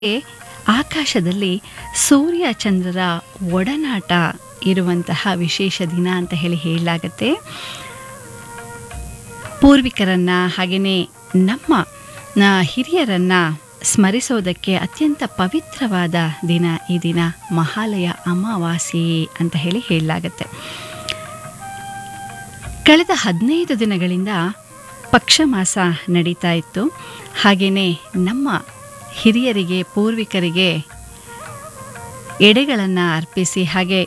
ಆಕಾಶದಲ್ಲಿ ಸೂರ್ಯ ಚಂದ್ರರ ಒಡನಾಟ ಇರುವಂತಹ ವಿಶೇಷ ದಿನ ಅಂತ ಹೇಳಿ ಹೇಳಲಾಗತ್ತೆ ಪೂರ್ವಿಕರನ್ನ ಹಾಗೆಯೇ ನಮ್ಮ ನ, ಹಿರಿಯರನ್ನ ಸ್ಮರಿಸೋದಕ್ಕೆ ಅತ್ಯಂತ ಪವಿತ್ರವಾದ ದಿನ ಈ ದಿನ ಮಹಾಲಯ ಅಮಾವಾಸ್ಯೆ ಅಂತ ಹೇಳಿ ಹೇಳಲಾಗತ್ತೆ ಕಳೆದ ಹದಿನೈದು ದಿನಗಳಿಂದ ಪಕ್ಷ ಮಾಸ ನಡೀತಾ ಇತ್ತು ಹಾಗೆಯೇ ನಮ್ಮ ಹಿರಿಯರಿಗೆ ಪೂರ್ವಿಕರಿಗೆ ಎಡೆಗಳನ್ನು ಅರ್ಪಿಸಿ ಹಾಗೆ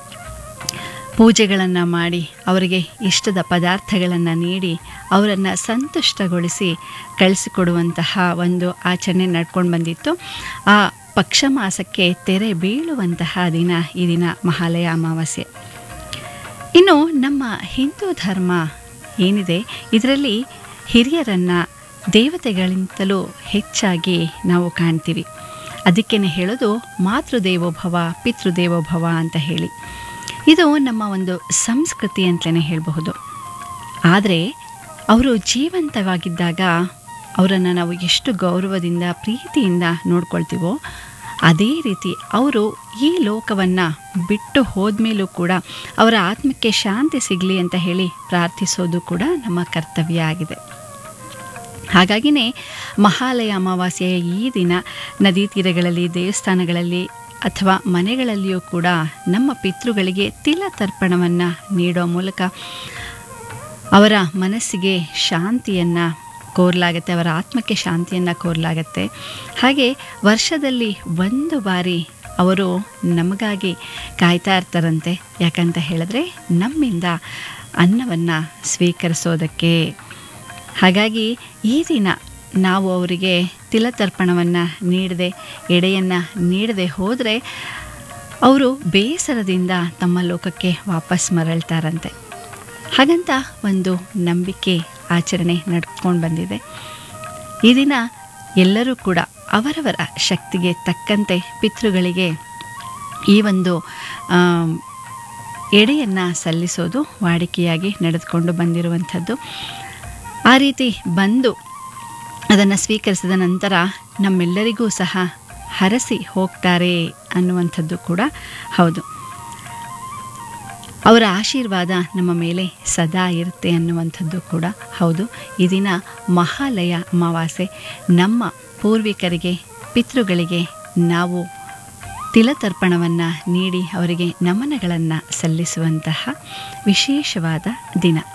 ಪೂಜೆಗಳನ್ನು ಮಾಡಿ ಅವರಿಗೆ ಇಷ್ಟದ ಪದಾರ್ಥಗಳನ್ನು ನೀಡಿ ಅವರನ್ನು ಸಂತುಷ್ಟಗೊಳಿಸಿ ಕಳಿಸಿಕೊಡುವಂತಹ ಒಂದು ಆಚರಣೆ ನಡ್ಕೊಂಡು ಬಂದಿತ್ತು ಆ ಪಕ್ಷ ಮಾಸಕ್ಕೆ ತೆರೆ ಬೀಳುವಂತಹ ದಿನ ಈ ದಿನ ಮಹಾಲಯ ಅಮಾವಾಸ್ಯೆ ಇನ್ನು ನಮ್ಮ ಹಿಂದೂ ಧರ್ಮ ಏನಿದೆ ಇದರಲ್ಲಿ ಹಿರಿಯರನ್ನು ದೇವತೆಗಳಿಂತಲೂ ಹೆಚ್ಚಾಗಿ ನಾವು ಕಾಣ್ತೀವಿ ಅದಕ್ಕೇನೆ ಹೇಳೋದು ಮಾತೃದೇವೋಭವ ಪಿತೃದೇವೋಭವ ಅಂತ ಹೇಳಿ ಇದು ನಮ್ಮ ಒಂದು ಸಂಸ್ಕೃತಿ ಅಂತಲೇ ಹೇಳಬಹುದು ಆದರೆ ಅವರು ಜೀವಂತವಾಗಿದ್ದಾಗ ಅವರನ್ನು ನಾವು ಎಷ್ಟು ಗೌರವದಿಂದ ಪ್ರೀತಿಯಿಂದ ನೋಡ್ಕೊಳ್ತೀವೋ ಅದೇ ರೀತಿ ಅವರು ಈ ಲೋಕವನ್ನು ಬಿಟ್ಟು ಹೋದ್ಮೇಲೂ ಕೂಡ ಅವರ ಆತ್ಮಕ್ಕೆ ಶಾಂತಿ ಸಿಗಲಿ ಅಂತ ಹೇಳಿ ಪ್ರಾರ್ಥಿಸೋದು ಕೂಡ ನಮ್ಮ ಕರ್ತವ್ಯ ಆಗಿದೆ ಹಾಗಾಗಿನೇ ಮಹಾಲಯ ಅಮಾವಾಸ್ಯೆಯ ಈ ದಿನ ನದಿ ತೀರಗಳಲ್ಲಿ ದೇವಸ್ಥಾನಗಳಲ್ಲಿ ಅಥವಾ ಮನೆಗಳಲ್ಲಿಯೂ ಕೂಡ ನಮ್ಮ ಪಿತೃಗಳಿಗೆ ತಿಲ ತರ್ಪಣವನ್ನು ನೀಡೋ ಮೂಲಕ ಅವರ ಮನಸ್ಸಿಗೆ ಶಾಂತಿಯನ್ನು ಕೋರಲಾಗತ್ತೆ ಅವರ ಆತ್ಮಕ್ಕೆ ಶಾಂತಿಯನ್ನು ಕೋರಲಾಗತ್ತೆ ಹಾಗೆ ವರ್ಷದಲ್ಲಿ ಒಂದು ಬಾರಿ ಅವರು ನಮಗಾಗಿ ಕಾಯ್ತಾ ಇರ್ತಾರಂತೆ ಯಾಕಂತ ಹೇಳಿದ್ರೆ ನಮ್ಮಿಂದ ಅನ್ನವನ್ನು ಸ್ವೀಕರಿಸೋದಕ್ಕೆ ಹಾಗಾಗಿ ಈ ದಿನ ನಾವು ಅವರಿಗೆ ತಿಲತರ್ಪಣವನ್ನು ನೀಡದೆ ಎಡೆಯನ್ನು ನೀಡದೆ ಹೋದರೆ ಅವರು ಬೇಸರದಿಂದ ತಮ್ಮ ಲೋಕಕ್ಕೆ ವಾಪಸ್ ಮರಳ್ತಾರಂತೆ ಹಾಗಂತ ಒಂದು ನಂಬಿಕೆ ಆಚರಣೆ ನಡ್ಕೊಂಡು ಬಂದಿದೆ ಈ ದಿನ ಎಲ್ಲರೂ ಕೂಡ ಅವರವರ ಶಕ್ತಿಗೆ ತಕ್ಕಂತೆ ಪಿತೃಗಳಿಗೆ ಈ ಒಂದು ಆಮ್, ಎಡೆಯನ್ನು ಸಲ್ಲಿಸೋದು ವಾಡಿಕೆಯಾಗಿ ನಡೆದುಕೊಂಡು ಬಂದಿರುವಂಥದ್ದು ಆ ರೀತಿ ಬಂದು ಅದನ್ನು ಸ್ವೀಕರಿಸಿದ ನಂತರ ನಮ್ಮೆಲ್ಲರಿಗೂ ಸಹ ಹರಸಿ ಹೋಗ್ತಾರೆ ಅನ್ನುವಂಥದ್ದು ಕೂಡ ಹೌದು ಅವರ ಆಶೀರ್ವಾದ ನಮ್ಮ ಮೇಲೆ ಸದಾ ಇರುತ್ತೆ ಅನ್ನುವಂಥದ್ದು ಕೂಡ ಹೌದು ಈ ದಿನ ಮಹಾಲಯ ಅಮಾವಾಸ್ಯೆ ನಮ್ಮ ಪೂರ್ವಿಕರಿಗೆ ಪಿತೃಗಳಿಗೆ ನಾವು ತಿಲತರ್ಪಣವನ್ನು ನೀಡಿ ಅವರಿಗೆ ನಮನಗಳನ್ನು ಸಲ್ಲಿಸುವಂತಹ ವಿಶೇಷವಾದ ದಿನ